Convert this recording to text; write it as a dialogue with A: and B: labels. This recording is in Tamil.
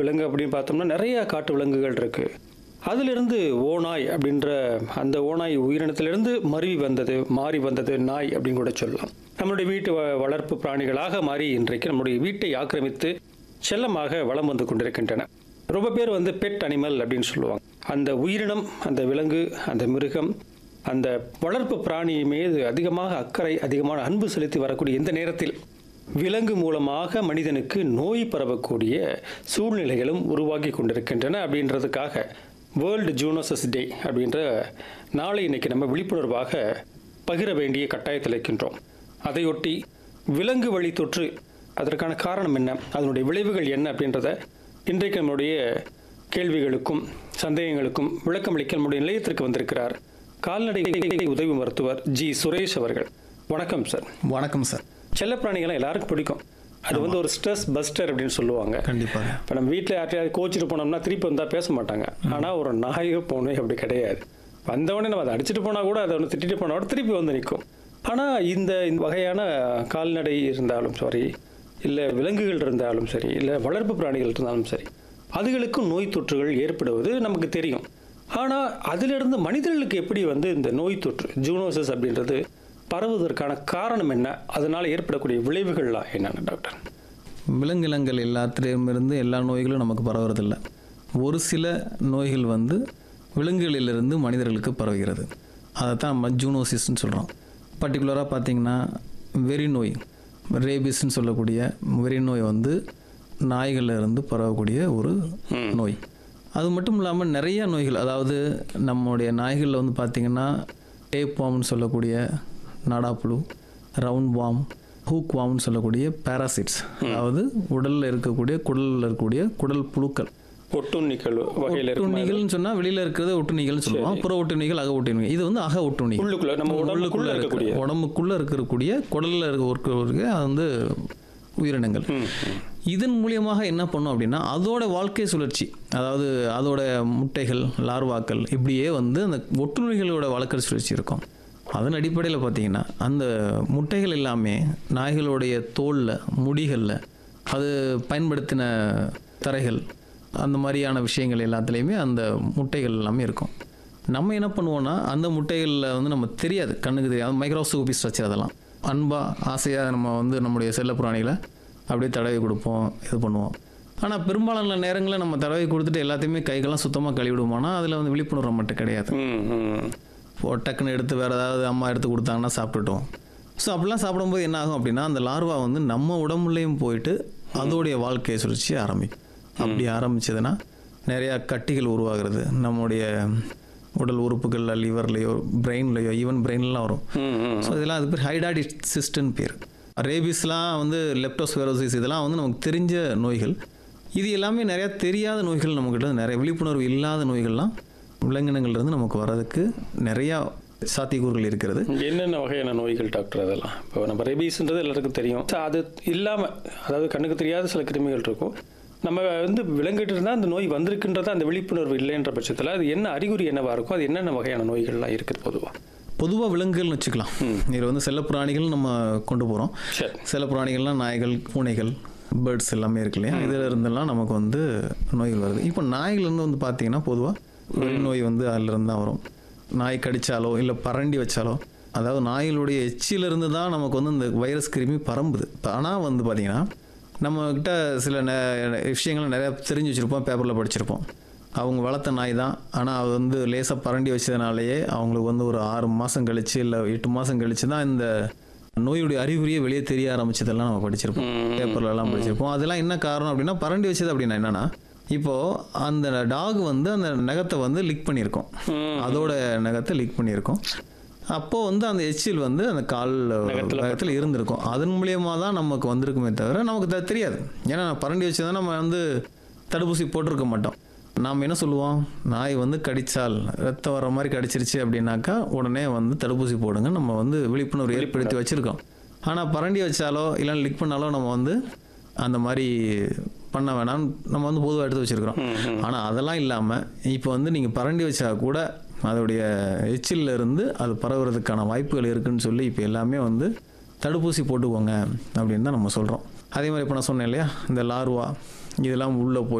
A: விலங்கு அப்படின்னு பார்த்தோம்னா நிறைய காட்டு விலங்குகள் இருக்கு அதிலிருந்து ஓநாய் அப்படின்ற அந்த ஓநாய் உயிரினத்திலிருந்து மருவி வந்தது மாறி வந்தது நாய் அப்படின்னு கூட சொல்லலாம் நம்மளுடைய வீட்டு வ- வளர்ப்பு பிராணிகளாக மாறி இன்றைக்கு நம்முடைய வீட்டை ஆக்கிரமித்து செல்லமாக வலம் வந்து கொண்டிருக்கின்றன ரொம்ப பேர் வந்து பெட் அனிமல் அப்படின்னு சொல்லுவாங்க அந்த உயிரினம் அந்த விலங்கு அந்த மிருகம் அந்த வளர்ப்பு பிராணி மீது அதிகமாக அக்கறை அதிகமான அன்பு செலுத்தி வரக்கூடிய இந்த நேரத்தில் விலங்கு மூலமாக மனிதனுக்கு நோய் பரவக்கூடிய சூழ்நிலைகளும் உருவாகி கொண்டிருக்கின்றன அப்படின்றதுக்காக வேர்ல்டு ஜூனோசஸ் டே அப்படின்ற நாளை இன்னைக்கு நம்ம விழிப்புணர்வாக பகிர வேண்டிய கட்டாயத்தில் இருக்கின்றோம் அதையொட்டி விலங்கு வழி தொற்று அதற்கான காரணம் என்ன அதனுடைய விளைவுகள் என்ன அப்படின்றத இன்றைக்கு நம்முடைய கேள்விகளுக்கும் சந்தேகங்களுக்கும் விளக்கமளிக்க நம்முடைய நிலையத்திற்கு வந்திருக்கிறார் கால்நடை உதவி மருத்துவர் ஜி சுரேஷ் அவர்கள் வணக்கம் சார்
B: வணக்கம் சார்
A: செல்லப்பிராணிகளை எல்லாருக்கும் பிடிக்கும் அது வந்து ஒரு ஸ்ட்ரெஸ் பஸ்டர் அப்படின்னு சொல்லுவாங்க
B: கண்டிப்பாக
A: இப்போ நம்ம வீட்டில் யார்ட்டையாவது கோச்சிட்டு போனோம்னா திருப்பி வந்தால் பேச மாட்டாங்க ஆனால் ஒரு நாயோ பூனை அப்படி கிடையாது வந்தவொடனே நம்ம அதை அடிச்சுட்டு போனால் கூட அதை ஒன்று திட்டிட்டு போனால் கூட திருப்பி வந்து நிற்கும் ஆனால் இந்த இந்த வகையான கால்நடை இருந்தாலும் சரி இல்லை விலங்குகள் இருந்தாலும் சரி இல்லை வளர்ப்பு பிராணிகள் இருந்தாலும் சரி அதுகளுக்கும் நோய் தொற்றுகள் ஏற்படுவது நமக்கு தெரியும் ஆனால் அதிலிருந்து மனிதர்களுக்கு எப்படி வந்து இந்த நோய் தொற்று ஜூனோசஸ் அப்படின்றது பரவுவதற்கான காரணம் என்ன அதனால் ஏற்படக்கூடிய விளைவுகள்லாம் என்னென்ன டாக்டர்
B: விலங்கினங்கள் எல்லாத்திலிருந்து எல்லா நோய்களும் நமக்கு பரவுறதில்ல ஒரு சில நோய்கள் வந்து விலங்குகளிலிருந்து மனிதர்களுக்கு பரவுகிறது அதை தான் நம்ம ஜூனோசிஸ்ன்னு சொல்கிறோம் பர்டிகுலராக பார்த்தீங்கன்னா வெறி நோய் ரேபிஸ்ன்னு சொல்லக்கூடிய வெறி நோய் வந்து நாய்கள்ல இருந்து பரவக்கூடிய ஒரு நோய் அது மட்டும் இல்லாமல் நிறைய நோய்கள் அதாவது நம்முடைய நாய்களில் வந்து பார்த்திங்கன்னா டேப் வாம்னு சொல்லக்கூடிய நாடாப்புழு ரவுண்ட் வாம் ஹூக் வாம்னு சொல்லக்கூடிய பாராசிட்ஸ் அதாவது உடலில் இருக்கக்கூடிய குடலில் இருக்கக்கூடிய குடல் புழுக்கள்
A: ஒட்டுண்ணிகள் வகையில் இருக்கும்
B: ஒட்டுண்ணிகள்னு சொன்னால் வெளியில் இருக்கிறது ஒட்டுண்ணிகள்னு சொல்லுவோம் புற ஒட்டுண்ணிகள் அக ஒட்டுண்ணிகள் இது வந்து அக ஒட்டுண்ணி
A: உள்ளுக்குள்ள நம்ம உடம்புக்குள்ள
B: உள்ளுக்குள்ள
A: இருக்கக்கூடிய
B: இருக்க உடம்புக்குள்ள இருக்கக்கூடிய குடல்ல இருக்க அது வந்து உயிரினங்கள்
A: ம்,
B: இதன் மூலியமாக என்ன பண்ணும் அப்படின்னா அதோட வாழ்க்கை சுழற்சி அதாவது அதோட முட்டைகள் லார்வாக்கள் இப்படியே வந்து அந்த ஒட்டுண்ணிகளோட வாழ்க்கை சுழற்சி இருக்கும் அதன் அடிப்படையில் பார்த்தீங்கன்னா அந்த முட்டைகள் எல்லாமே நாய்களுடைய தோலில் முடிகளில் அது பயன்படுத்தின தரைகள் அந்த மாதிரியான விஷயங்கள் எல்லாத்துலேயுமே அந்த முட்டைகள் எல்லாமே இருக்கும் நம்ம என்ன பண்ணுவோம்னா அந்த முட்டைகளில் வந்து நம்ம தெரியாது கண்ணுக்கு தெரியாது மைக்ரோஸ்கோபி ஸ்ட்ரக்சர் அதெல்லாம் அன்பாக ஆசையாக நம்ம வந்து நம்முடைய செல்ல பிராணிகளை அப்படியே தடவி கொடுப்போம் இது பண்ணுவோம் ஆனால் பெரும்பாலான நேரங்களில் நம்ம தடவி கொடுத்துட்டு எல்லாத்தையுமே கைகள்லாம் சுத்தமாக கழுவிடுவோம்னா அதில் வந்து விழிப்புணர்வு மட்டும் கிடையாது
A: ம், ம்.
B: இப்போ டக்குன்னு எடுத்து வேறு ஏதாவது அம்மா எடுத்து கொடுத்தாங்கன்னா சாப்பிட்டுட்டோம் ஸோ அப்படிலாம் சாப்பிடும்போது என்ன ஆகும் அப்படின்னா அந்த லார்வா வந்து நம்ம உடம்புலையும் போயிட்டு அதோடைய வாழ்க்கையை சுழற்சி ஆரம்பிக்கும் அப்படி ஆரம்பிச்சதுன்னா நிறையா கட்டிகள் உருவாகிறது நம்முடைய உடல் உறுப்புகளில் லிவர்லேயோ பிரெயின்லேயோ ஈவன் பிரெயின்லாம் வரும்
A: ம், ம்.
B: ஸோ இதெல்லாம் அது பேர் ஹைடாடி சிஸ்டன் பேர் ரேபிஸ்லாம் வந்து லெப்டோஸ்பெரோசிஸ் இதெல்லாம் வந்து நமக்கு தெரிஞ்ச நோய்கள் இது எல்லாமே நிறையா தெரியாத நோய்கள் நம்மக்கிட்ட நிறைய விழிப்புணர்வு இல்லாத நோய்கள்லாம் விலங்கினங்கள்லேருந்து நமக்கு வர்றதுக்கு நிறையா சாத்தியக்கூறுகள் இருக்கிறது
A: என்னென்ன வகையான நோய்கள் டாக்டர் அதெல்லாம் இப்போ நம்ம ரெபீஸ்ன்றது எல்லாருக்கும் தெரியும் ச, அது இல்லாமல் அதாவது கண்ணுக்கு தெரியாத சில கிருமிகள் இருக்கும் நம்ம வந்து விலங்கிட்டு இருந்தால் அந்த நோய் வந்திருக்குன்றத அந்த விழிப்புணர்வு இல்லைன்ற பட்சத்தில் அது என்ன அறிகுறி என்னவா இருக்கும் அது என்னென்ன வகையான நோய்கள்லாம் இருக்குது பொதுவாக
B: பொதுவாக விலங்குகள்னு வச்சுக்கலாம் இதில் வந்து செல்லப்பிராணிகள் நம்ம கொண்டு போகிறோம்
A: சரி
B: செல்லப்பிராணிகள்லாம் நாய்கள் பூனைகள் பேர்ட்ஸ் எல்லாமே இருக்கு இல்லையா இதில் இருந்தெல்லாம் நமக்கு வந்து நோய்கள் வருது இப்போ நாய்கள்லேருந்து வந்து பார்த்தீங்கன்னா பொதுவாக வெறி நோய் வந்து அதிலிருந்து தான் வரும் நாய் கடிச்சாலோ இல்லை பரண்டி வச்சாலோ அதாவது நாய்களுடைய எச்சிலிருந்து தான் நமக்கு வந்து இந்த வைரஸ் கிருமி பரம்புது ஆனால் வந்து பார்த்தீங்கன்னா நம்மக்கிட்ட சில நெ- விஷயங்களை நிறையா தெரிஞ்சு வச்சுருப்போம் பேப்பரில் படிச்சிருப்போம் அவங்க வளர்த்த நாய் தான் ஆனால் அது வந்து லேசாக பரண்டி வச்சதுனாலேயே அவங்களுக்கு வந்து ஒரு ஆறு மாதம் கழிச்சு இல்லை எட்டு மாதம் கழிச்சு தான் இந்த நோயுடைய அறிகுறியே வெளியே தெரிய ஆரம்பிச்சதெல்லாம் நம்ம படிச்சிருப்போம் பேப்பர்ல எல்லாம் படிச்சிருப்போம் அதெல்லாம் என்ன காரணம் அப்படின்னா பரண்டி வச்சது அப்படின்னா என்னன்னா இப்போ அந்த டாக் வந்து அந்த நகத்தை வந்து லிக் பண்ணியிருக்கோம் அதோட நகத்தை லிக் பண்ணியிருக்கோம் அப்போ வந்து அந்த எச்சில் வந்து அந்த கால் நகத்தில் இருந்திருக்கும் அதன் மூலியமாக தான் நமக்கு வந்திருக்குமே தவிர நமக்கு தெ- தெரியாது ஏன்னா பரண்டி வச்சதை நம்ம வந்து தடுப்பூசி போட்டிருக்க மாட்டோம் நாம் என்ன சொல்லுவோம் நாய் வந்து கடிச்சால் ரத்தம் வர மாதிரி கடிச்சிருச்சு அப்படின்னாக்கா உடனே வந்து தடுப்பூசி போடுங்க நம்ம வந்து விழிப்புணர்வு ஏற்படுத்தி வச்சுருக்கோம் ஆனால் பரண்டி வச்சாலோ இல்லை லிக் பண்ணாலோ நம்ம வந்து அந்த மாதிரி பண்ண வேணாம்னு நம்ம வந்து பொதுவாக எடுத்து வச்சுருக்கிறோம் ஆனால் அதெல்லாம் இல்லாமல் இப்போ வந்து நீங்கள் பரண்டி வச்சா கூட அதோடைய எச்சில்ல இருந்து அது பரவுறதுக்கான வாய்ப்புகள் இருக்குன்னு சொல்லி இப்போ எல்லாமே வந்து தடுப்பூசி போட்டுக்கோங்க அப்படின்னு தான் நம்ம சொல்கிறோம் அதே மாதிரி இப்போ நான் சொன்னேன் இல்லையா இந்த லார்வா இதெல்லாம் உள்ளே போய்